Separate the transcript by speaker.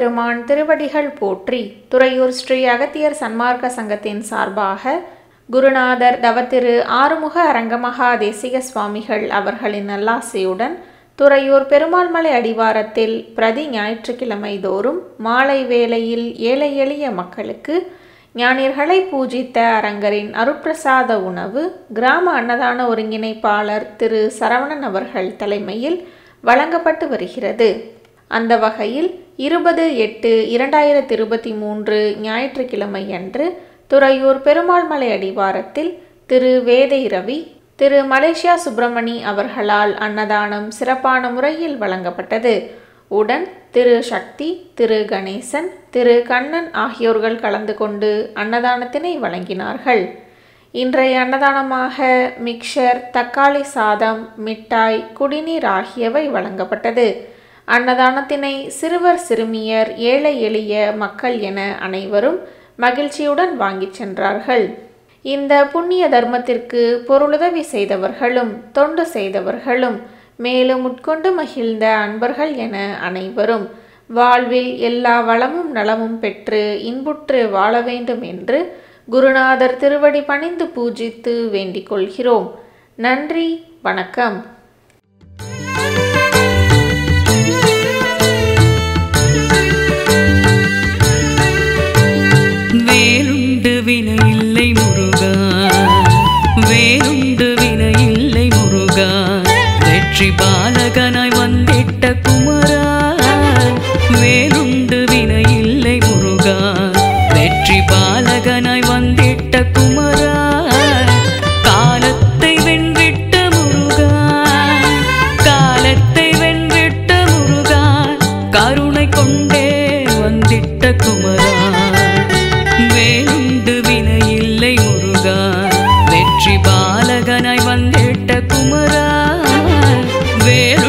Speaker 1: பெருமான் திருவடிகள் போற்றி துறையூர் ஸ்ரீ அகத்தியர் சன்மார்க்க சங்கத்தின் சார்பாக குருநாதர் தவத்திரு ஆறுமுக அரங்கமகா தேசிக சுவாமிகள் அவர்களின் நல்லாசையுடன் துறையூர் பெருமாள்மலை அடிவாரத்தில் பிரதி ஞாயிற்றுக்கிழமை தோறும் மாலை வேளையில் ஏழை எளிய மக்களுக்கு ஞானியர்களை பூஜித்த அரங்கரின் அருட்பிரசாத உணவு கிராம அன்னதான ஒருங்கிணைப்பாளர் திரு சரவணன் அவர்கள் தலைமையில் வழங்கப்பட்டு வருகிறது அந்த வகையில் இருபது எட்டு இரண்டாயிரத்தி இருபத்தி மூன்று ஞாயிற்றுக்கிழமை அன்று துறையூர் பெருமாள்மலை அடிவாரத்தில் திரு வேதை ரவி திரு மலேசியா சுப்பிரமணி அவர்களால் அன்னதானம் சிறப்பான முறையில் வழங்கப்பட்டது உடன் திரு சக்தி திரு கணேசன் திரு கண்ணன் ஆகியோர்கள் கலந்து கொண்டு அன்னதானத்தினை வழங்கினார்கள் இன்றைய அன்னதானமாக மிக்சர் தக்காளி சாதம் மிட்டாய் குடிநீர் ஆகியவை வழங்கப்பட்டது அன்னதானத்தினை சிறுவர் சிறுமியர் ஏழை எளிய மக்கள் என அனைவரும் மகிழ்ச்சியுடன் வாங்கிச் சென்றார்கள் இந்த புண்ணிய தர்மத்திற்கு பொருளுதவி செய்தவர்களும் தொண்டு செய்தவர்களும் மேலும் உட்கொண்டு மகிழ்ந்த அன்பர்கள் என அனைவரும் வாழ்வில் எல்லா வளமும் நலமும் பெற்று இன்புற்று வாழ வேண்டும் என்று குருநாதர் திருவடி பணிந்து பூஜித்து வேண்டிக் கொள்கிறோம் நன்றி வணக்கம்
Speaker 2: வேலுண்டு வினையில்லை முருகா வேலுண்டு வினையில்லை முருகா வெற்றி பாலகனாய் வந்திட்ட குமரா வேலுண்டு வினையில்லை முருகா வெற்றி பாலகனாய் வந்திட்ட குமரா காலத்தை வென்றிட்ட முருகா காலத்தை வென்றிட்ட முருகா கருணை கொண்டே வந்திட்ட குமரா வேலுண்டு வினையில்லை முருகா வெற்றி பாலகனாய் வந்திட்ட குமரா வேலு